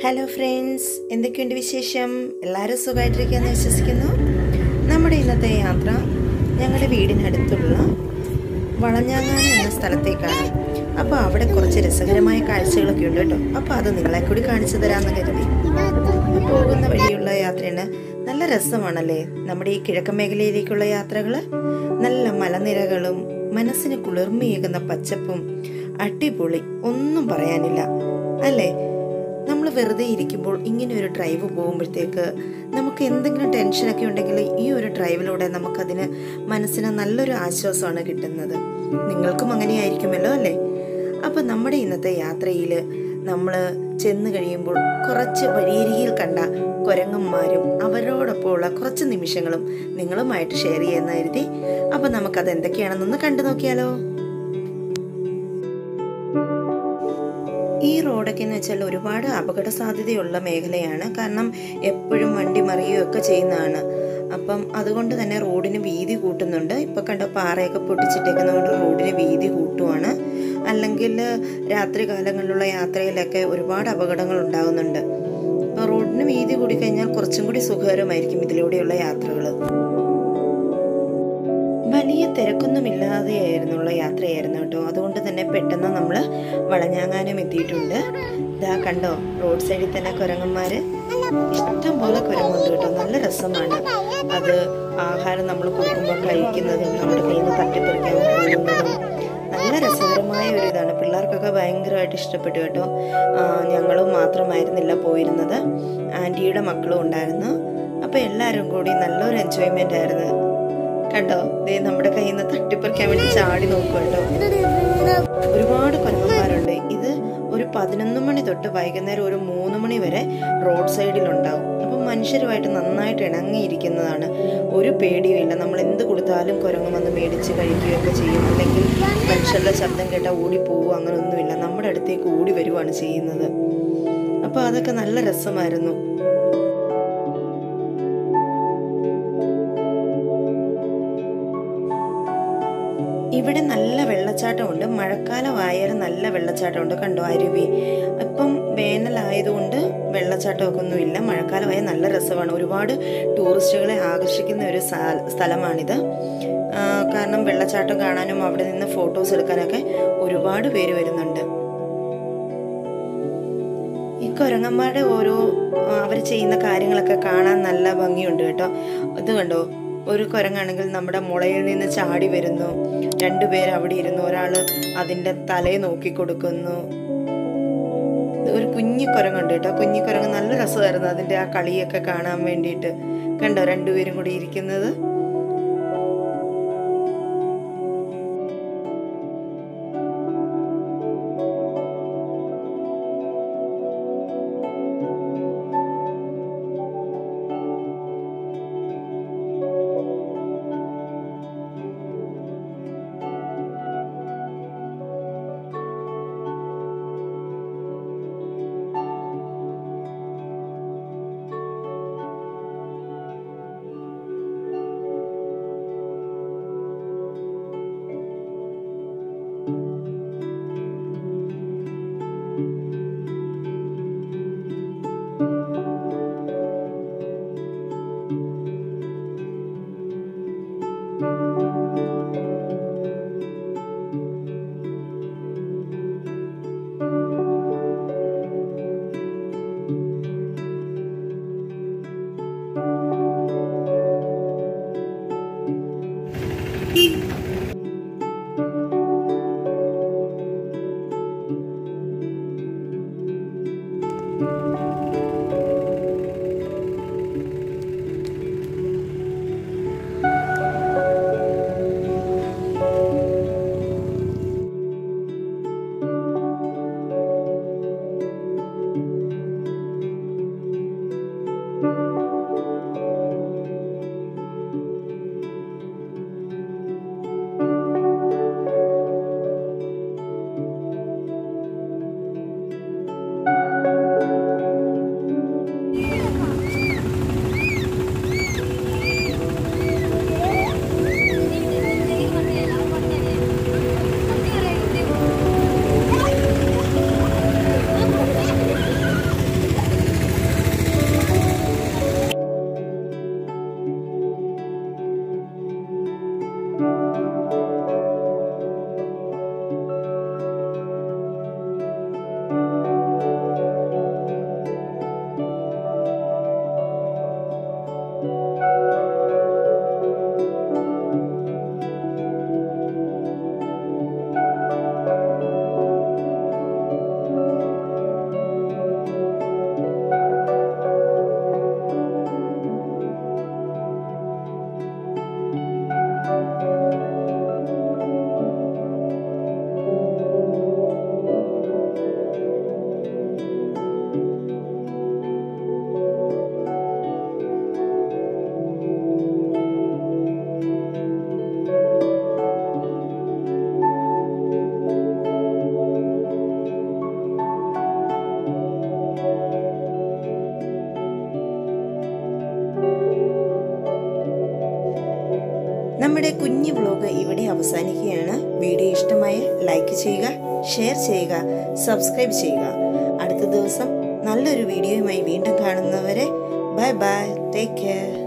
hello friends എന്തൊക്കെയുണ്ട് വിശേഷം എല്ലാവരും സുഖമായിട്ടിരിക്കുകയെന്ന് വിശ്വസിക്കുന്നു നമ്മുടെ ഇന്നത്തെ യാത്ര ഞങ്ങളുടെ വീടിനടുത്തുള്ള വളഞ്ഞാങ്ങാനം എന്ന സ്ഥലത്തേക്കാണ് അപ്പോൾ അവിടെ കുറച്ച് രസകരമായ കാഴ്ചകളൊക്കെ ഉണ്ട് കേട്ടോ അപ്പോൾ അത് നിങ്ങളെ കൂടി കാണിച്ചു തരാമെന്ന് കരുതി പോകുന്ന വഴിയുള്ള യാത്രയാണ് നല്ല രസമാണല്ലേ നമ്മുടെ ഈ കിഴക്കൻ മേഖലയിലേക്കുള്ള യാത്രകൾ നല്ല മലനിരകളും മനസ്സിന് കുളിർമയേകുന്ന പച്ചപ്പും അടിപൊളി ഒന്നും പറയാനില്ല അല്ലേ നമ്മൾ വെറുതെ ഇരിക്കുമ്പോൾ ഇങ്ങനെ ഒരു ഡ്രൈവ് പോകുമ്പോഴത്തേക്ക് നമുക്ക് എന്തെങ്കിലും ടെൻഷനൊക്കെ ഉണ്ടെങ്കിൽ ഈ ഒരു ഡ്രൈവിലൂടെ നമുക്കതിന് മനസ്സിന് നല്ലൊരു ആശ്വാസമാണ് കിട്ടുന്നത് നിങ്ങൾക്കും അങ്ങനെയായിരിക്കുമല്ലോ അല്ലേ അപ്പം നമ്മുടെ ഇന്നത്തെ യാത്രയിൽ നമ്മൾ ചെന്ന് കഴിയുമ്പോൾ കുറച്ച് വഴിയരികിൽ കണ്ട കുരങ്ങന്മാരും അവരോടൊപ്പമുള്ള കുറച്ച് നിമിഷങ്ങളും നിങ്ങളുമായിട്ട് ഷെയർ ചെയ്യുന്ന കരുതി അപ്പം നമുക്കത് എന്തൊക്കെയാണെന്നൊന്ന് കണ്ടു നോക്കിയാലോ ഈ റോഡൊക്കെ എന്ന് വെച്ചാൽ ഒരുപാട് അപകട സാധ്യതയുള്ള മേഖലയാണ് കാരണം എപ്പോഴും വണ്ടി മറിയുകയൊക്കെ ചെയ്യുന്നതാണ് അപ്പം അതുകൊണ്ട് തന്നെ റോഡിന് വീതി കൂട്ടുന്നുണ്ട് ഇപ്പം കണ്ട പാറയൊക്കെ പൊട്ടിച്ചിട്ടേക്കുന്നതുകൊണ്ട് റോഡിന് വീതി കൂട്ടുവാണ് അല്ലെങ്കിൽ രാത്രി കാലങ്ങളിലുള്ള യാത്രയിലൊക്കെ ഒരുപാട് അപകടങ്ങൾ ഉണ്ടാകുന്നുണ്ട് അപ്പോൾ റോഡിന് വീതി കൂടിക്കഴിഞ്ഞാൽ കുറച്ചും കൂടി സുഖകരമായിരിക്കും ഇതിലൂടെയുള്ള യാത്രകൾ വലിയ തിരക്കൊന്നുമില്ലാതെയായിരുന്നുള്ള യാത്രയായിരുന്നു കേട്ടോ അതുകൊണ്ട് തന്നെ പെട്ടെന്ന് നമ്മൾ വളഞ്ഞാങ്ങാനും എത്തിയിട്ടുണ്ട് ഇതാ കണ്ടോ റോഡ് സൈഡിൽ തന്നെ കുരങ്ങന്മാർ ഇഷ്ടം പോലെ കുരങ്ങുണ്ട് കേട്ടോ നല്ല രസമാണ് അത് ആഹാരം നമ്മൾ കൊടുക്കുമ്പോൾ കഴിക്കുന്നതും നമ്മുടെ കയ്യിൽ നിന്ന് തട്ടിപ്പറിക്കാൻ പോകുന്നതും നല്ല രസകരമായ ഒരു ഇതാണ് പിള്ളേർക്കൊക്കെ ഭയങ്കരമായിട്ട് ഇഷ്ടപ്പെട്ടു കേട്ടോ ഞങ്ങളും മാത്രമായിരുന്നില്ല പോയിരുന്നത് ആൻറ്റിയുടെ മക്കളും ഉണ്ടായിരുന്നു അപ്പോൾ എല്ലാവരും കൂടി നല്ലൊരു എൻജോയ്മെൻ്റ് ആയിരുന്നു കണ്ടോ ദേ നമ്മുടെ കയ്യിൽ നിന്ന് തട്ടിപ്പറിക്കാൻ വേണ്ടി ചാടി നോക്കുക കേട്ടോ ഒരുപാട് കുരങ്ങന്മാരുണ്ട് ഇത് ഒരു പതിനൊന്ന് മണി തൊട്ട് വൈകുന്നേരം ഒരു മൂന്ന് മണി വരെ റോഡ് സൈഡിൽ ഉണ്ടാവും അപ്പം മനുഷ്യരുമായിട്ട് നന്നായിട്ട് ഇണങ്ങിയിരിക്കുന്നതാണ് ഒരു പേടിയുമില്ല നമ്മൾ എന്ത് കൊടുത്താലും കുരങ്ങ് വന്ന് മേടിച്ച് കഴിക്കുകയൊക്കെ ചെയ്യും അല്ലെങ്കിൽ മനുഷ്യരുടെ ശബ്ദം കേട്ടാൽ ഓടി പോവുക അങ്ങനെയൊന്നുമില്ല നമ്മുടെ അടുത്തേക്ക് ഓടി വരുവാണ് ചെയ്യുന്നത് അപ്പോൾ അതൊക്കെ നല്ല രസമായിരുന്നു ഇവിടെ നല്ല വെള്ളച്ചാട്ടമുണ്ട് മഴക്കാലമായാലും നല്ല വെള്ളച്ചാട്ടമുണ്ട് കണ്ടോ അരുവി ഇപ്പം വേനലായതുകൊണ്ട് വെള്ളച്ചാട്ടമൊക്കെ ഒന്നുമില്ല മഴക്കാലമായാൽ നല്ല രസമാണ് ഒരുപാട് ടൂറിസ്റ്റുകളെ ആകർഷിക്കുന്ന ഒരു സ്ഥലമാണിത് കാരണം വെള്ളച്ചാട്ടം കാണാനും അവിടെ നിന്ന് ഫോട്ടോസ് എടുക്കാനൊക്കെ ഒരുപാട് പേര് വരുന്നുണ്ട് ഈ കുരങ്ങന്മാരുടെ ഓരോ അവർ ചെയ്യുന്ന കാര്യങ്ങളൊക്കെ കാണാൻ നല്ല ഭംഗിയുണ്ട് കേട്ടോ ഇത് കണ്ടോ ഒരു കുരങ്ങാണെങ്കിൽ നമ്മുടെ മുളയിൽ നിന്ന് ചാടി വരുന്നു രണ്ടുപേർ അവിടെ ഇരുന്നു ഒരാൾ അതിൻ്റെ തലയെ നോക്കി കൊടുക്കുന്നു ഒരു കുഞ്ഞി കുരങ്ങുണ്ട് കേട്ടോ കുഞ്ഞി കുരങ്ങ് നല്ല രസമായിരുന്നു അതിൻ്റെ ആ കളിയൊക്കെ കാണാൻ വേണ്ടിയിട്ട് കണ്ടോ രണ്ടുപേരും കൂടി ഇരിക്കുന്നത് നമ്മുടെ കുഞ്ഞു വ്ലോഗ് ഇവിടെ അവസാനിക്കുകയാണ് വീഡിയോ ഇഷ്ടമായ ലൈക്ക് ചെയ്യുക ഷെയർ ചെയ്യുക സബ്സ്ക്രൈബ് ചെയ്യുക അടുത്ത ദിവസം നല്ലൊരു വീഡിയോയുമായി വീണ്ടും കാണുന്നവരെ ബൈ ബൈ ടേക്ക് കെയർ